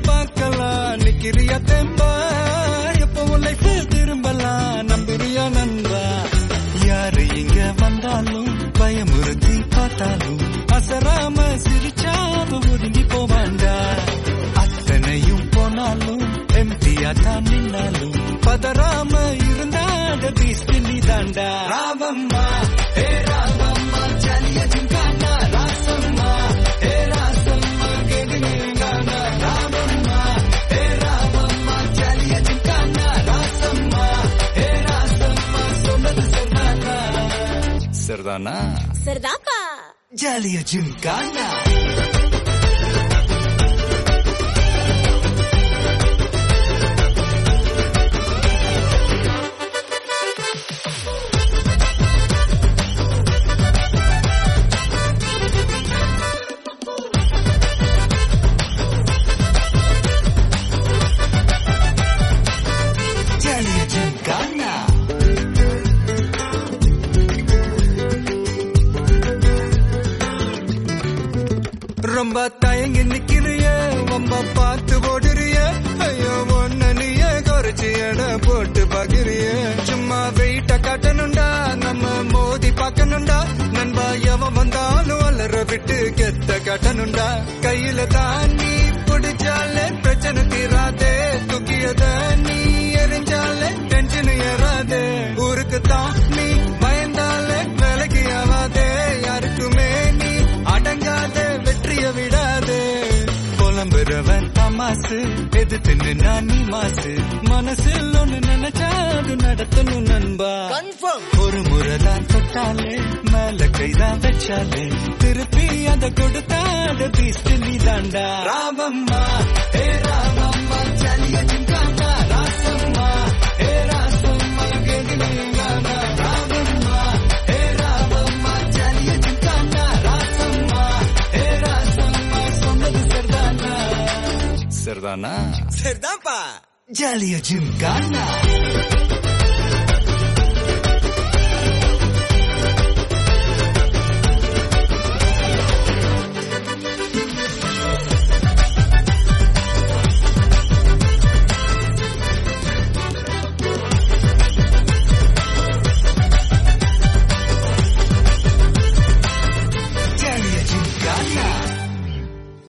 பார்க்கலாம் நிக்கிறியா தெம்பா எப்பவும் லைஃப் திரும்பலாம் நம்புறியா நண்பா யாரு இங்க வந்தாலும் பயமுறுத்தி பார்த்தாலும் அசராம சிரிச்சாம ஒதுங்கி போவாண்டா அத்தனையும் போனாலும் எம்டியா தான் நின்னாலும் பதறாம இருந்தாட பீஸ்ட் நீ தாண்டா ராவம்மா ஏ ராவம்மா ஜலிய ஜிங்கானா ராசம்மா ஏ ராசம்மா கேடுங்கானா ராவம்மா ஏ ராவம்மா ஜலிய ஜிங்கானா ராசம்மா ஏ ராசம்மா சொன்னது சொன்னானா சரிதானா சரிதாப்பா ஜாலிய ஜிம்கானா ஜாலிய ஜிம்கானா ரொம்ப தயங்கி நிக்கிறிய ரொம்ப பார்த்து ஓடுறிய ஐயோ ஒன்ன நீயே குறைச்சி எடை போட்டு பாக்குறிய சும்மா வெயிட்ட காட்டணும்டா நம்ம மோதி பார்க்கணும்டா நண்பா எவன் வந்தாலும் அலற விட்டு கெத்த காட்டணும்டா கையில தான் நீ பிடிச்சாலே பிரச்சனை தீராதே தூக்கியத நீ எரிஞ்சாலே டென்ஷன் ஏறாதே ஊருக்கு தான் நீ பயந்தாலே வேலைக்கு ஆவாதே யாருக்குமே நீ அடங்காத வெற்றிய விடாதே புலம்புறவன் தமாசு எது தின்னு நான் நீ மாசு மனசில் ஒண்ணு நினைச்சாது நடத்தணும் நண்பா கன்ஃபார்ம் ஒரு முறைதான் தொட்டாலே மேல கைதான் வச்சாலே திருப்பி அத கொடுத்தாத பீஸ்ட் நீ தாண்டா ராமம்மா ஏ ராமம்மா ஜலிய ஜிங்கானா ராசம்மா ஏ ராசம்மா கெதிலிங்கானா ராமம்மா ஏ ராமம்மா ஜலிய ஜிங்கானா ராசம்மா ஏ ராசம்மா சொன்னது சரிதானா சரிதானா சரிதான்ப்பா ஜாலிய ஜிம்கானா